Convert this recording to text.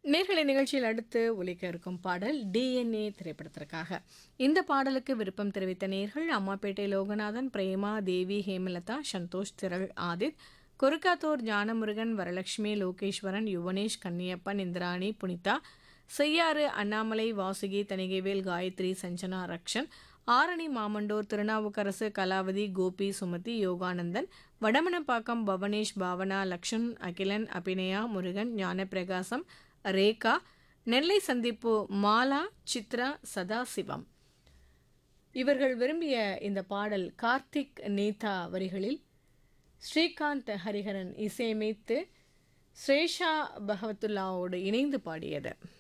நேர்களை நிகழ்ச்சியில் அடுத்து ஒலிக்க இருக்கும் பாடல் டிஎன்ஏ திரைப்படத்திற்காக இந்த பாடலுக்கு விருப்பம் தெரிவித்த நேர்கள் அம்மாப்பேட்டை லோகநாதன் பிரேமா தேவி ஹேமலதா சந்தோஷ் திரள் ஆதித் கொருக்காத்தூர் ஞானமுருகன் வரலட்சுமி லோகேஸ்வரன் யுவனேஷ் கன்னியப்பன் இந்திராணி புனிதா செய்யாறு அண்ணாமலை வாசுகி தணிகைவேல் காயத்ரி சஞ்சனா ரக்ஷன் ஆரணி மாமண்டோர் திருநாவுக்கரசு கலாவதி கோபி சுமதி யோகானந்தன் வடமனப்பாக்கம் பவனேஷ் பாவனா லக்ஷன் அகிலன் அபிநயா முருகன் ஞானப்பிரகாசம் ரேகா நெல்லை சந்திப்பு மாலா சித்ரா சதாசிவம் இவர்கள் விரும்பிய இந்த பாடல் கார்த்திக் நேதா வரிகளில் ஸ்ரீகாந்த் ஹரிஹரன் இசையமைத்து ஸ்ரேஷா பகவத்துல்லாவோடு இணைந்து பாடியது